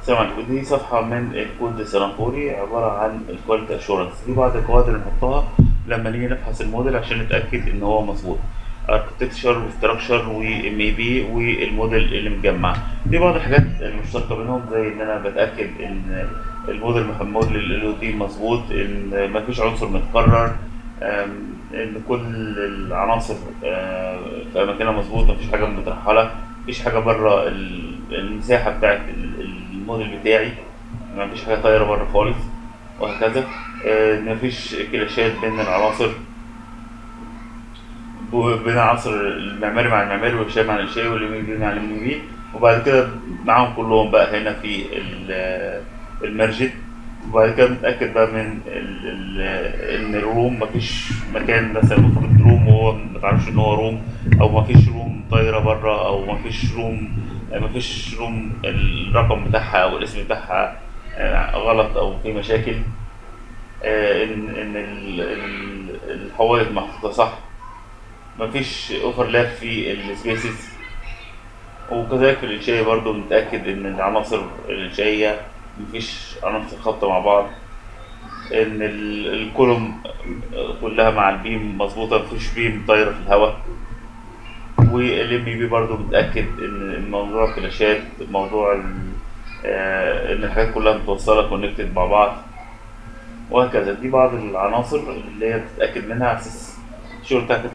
السلام عليكم دي صفحة من الكود السلامبوري عبارة عن الكواليتي اشورنس دي بعض القواعد اللي بنحطها لما نيجي نفحص الموديل عشان نتأكد إن هو مظبوط اركتكتشر وستراكشر وام اي بي والموديل اللي متجمع دي بعض الحاجات المشتركة بينهم زي إن أنا بتأكد إن الموديل محمود لل دي مظبوط إن مفيش عنصر متكرر أم، إن كل العناصر آه، في أماكنها مظبوط مفيش حاجة مترحلة مفيش حاجة بره ال- المساحة بتاعت ال- الموديل بتاعي مفيش حاجة طايرة بره خالص وهكذا آه، مفيش كلاشات بين العناصر ب- بين العنصر المعماري مع المعماري والشاي مع الشاي واليمين بي مع اليمين بي وبعد كده معاهم كلهم بقى هنا في ال- المرجد وبعد كده بنتأكد بقى من ال ال إن الروم مفيش مكان مثلا المفروض روم وهو متعرفش إن هو روم أو مفيش روم طايرة بره أو مفيش روم مفيش روم الرقم بتاعها أو الاسم بتاعها آه، غلط أو في مشاكل آه، إن إن ال- ال- الحوائط محطوطة صح مفيش اوفرلاب في السبيسز وكذلك في الإنشائية برضو بنتأكد إن العناصر الإنشائية مفيش عناصر خابطة مع بعض إن ال- الكولوم كلها مع البيم مظبوطة مفيش بيم طايرة في الهواء والام بي برضه بنتأكد إن موضوع الفلاشات موضوع ال- آه، إن الحاجات كلها متوصلة كونكتد مع بعض وهكذا دي بعض العناصر اللي هي بتتأكد منها على أساس الشغل بتاعك